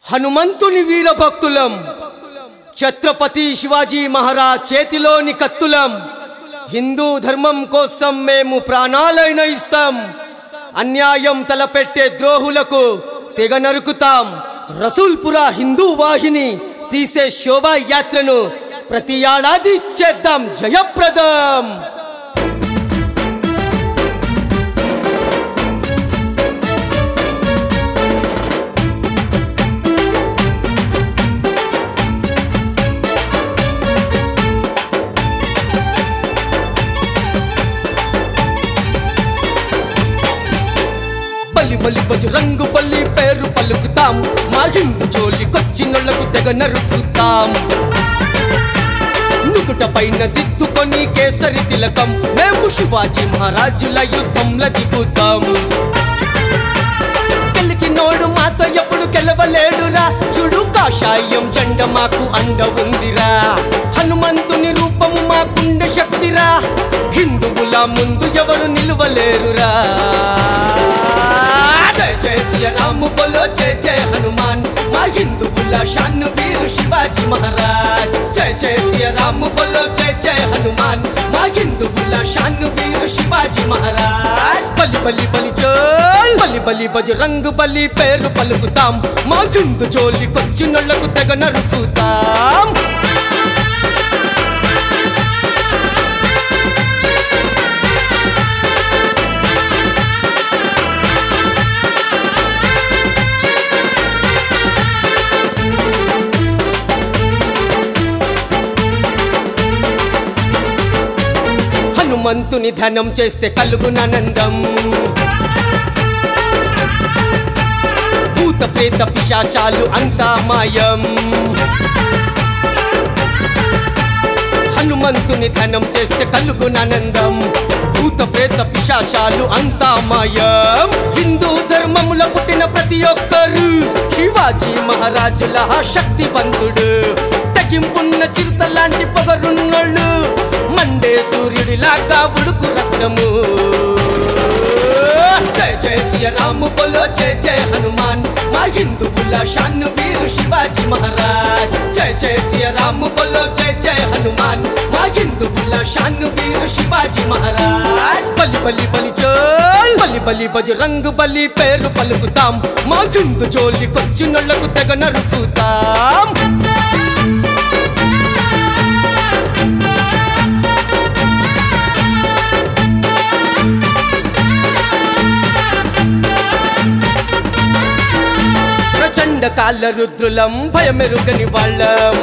హనుమంతుని వీరభక్తులం ఛత్రపతి శివాజీ మహారాజ్ చేతిలోని కత్తులం హిందూ ధర్మం కోసం మేము ప్రాణాలైన ఇస్తాం అన్యాయం తలపెట్టే ద్రోహులకు తెగ నరుకుతాం రసూల్పుర హిందూ వాహిని తీసే శోభాయాత్రను ప్రతి ఏడాది చేద్దాం జయప్రదం బలి బలి బజరంగు బలి పేరు పలుకుతాం మా హిందూ జోలికొచ్చినోళ్లకు తెగ నరుకుతాం నుదుట పైన దిద్దుకొని కేసరి తిలకం మేము శివాజీ మహారాజుల యుద్ధంలో దిగుతాం గెలికినోడు మాతో ఎప్పుడు గెలవలేడురా చూడు కాషాయం జెండ మాకు అండ ఉందిరా హనుమంతుని రూపము మాకుండే శక్తిరా హిందువుల ముందు ఎవరు నిలువలేరురా జయ జయ శ్రీరాము బోలో జయ జయ హనుమాన్ మా హిందువుల షాను వీరు శివాజీ మహారాజ్ జయ జయ శ్రీరాము బోలో జయ జయ హనుమాన్ మా హిందువుల షాను వీరు శివాజీ మహారాజ్ బలి బలి బలి చోల్ బలి బలి బజరంగు బలి పేరు పలుకుతాం మా హిందు జోలికొచ్చినోళ్లకు తెగ నరుకుతాం హనుమంతుని ధనం చేస్తే కలుగునానందం భూత ప్రేత పిశాచాలు అంతా మాయం హనుమంతుని ధనం చేస్తే కలుగునానందం భూత ప్రేత పిశాచాలు అంతా మాయం హిందూ ధర్మముల పుట్టిన ప్రతి ఒక్కరు శివాజీ మహారాజుల శక్తివంతుడు తగింపున్న చిరుత లాంటి పొగరున్నోళ్ళు మండే సూర్యుడిలాగా ఉడుకు రక్తము జయ జయ శ్రీరాము బోలో జయ జయ హనుమాన్ మా హిందువుల షాను వీరు శివాజీ మహారాజ్ జయ జయ శ్రీరాము బోలో జయ జయ హనుమాన్ మా హిందువుల షాను వీరు శివాజీ మహారాజ్ బలి బలి బలి చోల్ బలి బలి బజరంగు బలి పేరు పలుకుతాం మా హిందు జోలికొచ్చినోళ్లకు తెగ నరుకుతాం ప్రచండ కాళ్ళ రుద్రులం భయమెరుగని వాళ్ళం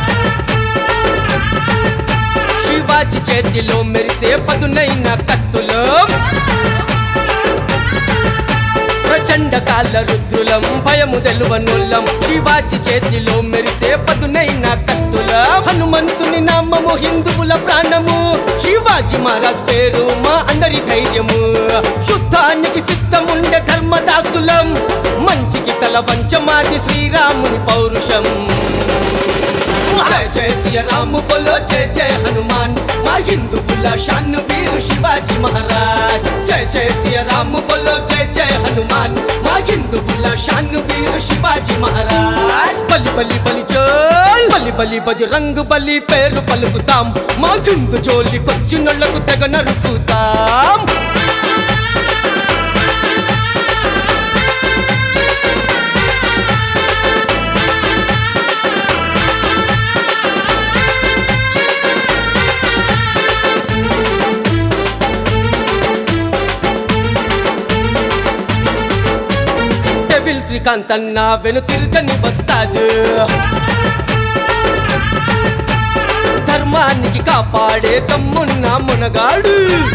శివాజీ చేతిలో మెరిసే పదునైన కత్తులం ప్రచండ కాళ్ళ రుద్రులం భయము తెలువనుల్లం శివాజీ చేతిలో మెరిసే పదునైన కత్తులం హనుమంతుని నామము హిందువుల ప్రాణము శివాజీ మహారాజ్ పేరు మా అందరి ధైర్యము యుద్ధానికి సిద్ధముండే ధర్మదాసులం మంచికి తల వంచమాది శ్రీరాముని పౌరుషం జయ జయ శ్రీరాము బోలో జయ జయ హనుమాన్ మా హిందువుల షాను వీరు శివాజీ మహారాజ్ జయ జయ శ్రీరాము బోలో జయ జయ హనుమాన్ మా హిందువుల షాను వీరు శివాజీ మహారాజ్ బలి బలి బలి చోల్ బలి బలి బజరంగు బలి పేరు పలుకుతాం మా హిందు జోలికొచ్చినోళ్లకు తెగ నరుకుతాం డెవిల్ శ్రీకాంత్ అన్న వెను తిరగని వస్తాడు ధర్మానికి కాపాడే తమ్మున్న మునగాడు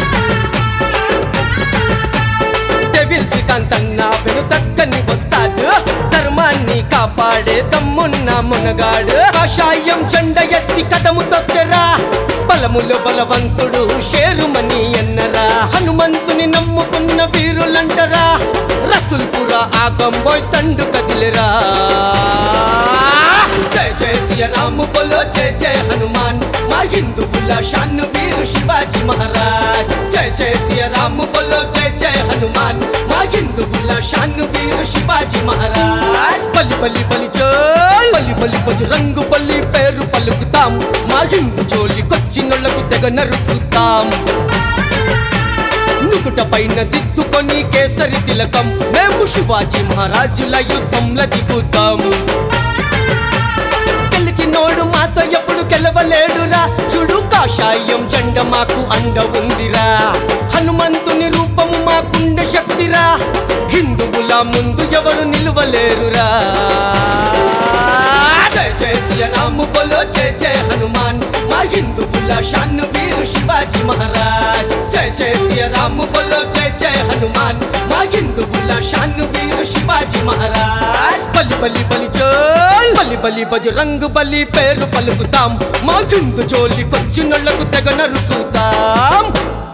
డెవిల్ శ్రీకాంత్ అన్న వెను తక్కని వస్తాడు ధర్మాన్ని కాపాడే తమ్మున్న మునగాడు కాషాయం చెండ ఎత్తి కథము తొక్కరా బలములో బలవంతుడు షేరుమని ఎన్నరా హనుమంతుని నమ్ముకున్న వీరులంటరా రసుల్పుర ఆ కంబోయ్ తండు కదిలిరా జయ జయ శ్రీ సియరాము బోలో జయ జయ హనుమాన్ మా హిందువుల షాను వీరు శివాజీ మహారాజ్ జయ జయ సియరాము బోలో జయ జయ హనుమాన్ మా హిందువుల షాను వీరు శివాజీ మహారాజ్ బలి బలి బలి చోల్ బలి బలి బజు రంగు బలి పేరు పలుకుతాం మా హిందూ జోలికొచ్చినోళ్లకు తెగ నరుకుతాం నుదుట పైన దిద్దుకొని కేసరి తిలకం మేము శివాజీ మహారాజుల యుద్ధంలో దిగుతాం నోడు మాతో ఎప్పుడు గెలవలేడురా చూడు కాషాయం జెండ మాకు అండ ఉందిరా హనుమంతుని రూపము మాకుండే శక్తిరా హిందువుల ముందు ఎవరు నిలువలేరురా జయ జయ శ్రీరాము బోలో జయ జయ హనుమాన్ మా హిందువుల షాను వీరు శివాజీ మహారాజ్ జయ జయ శ్రీరాము బోలో జయ జయ హనుమాన్ మా హిందువుల షాను వీరు శివాజీ మహారాజ్ బలి బలి బలి చోల్ బలి బలి బజు రంగు బలి పేరు పలుకుతాం మా హిందు జోలికొచ్చినోళ్లకు తెగ నరుకుతాం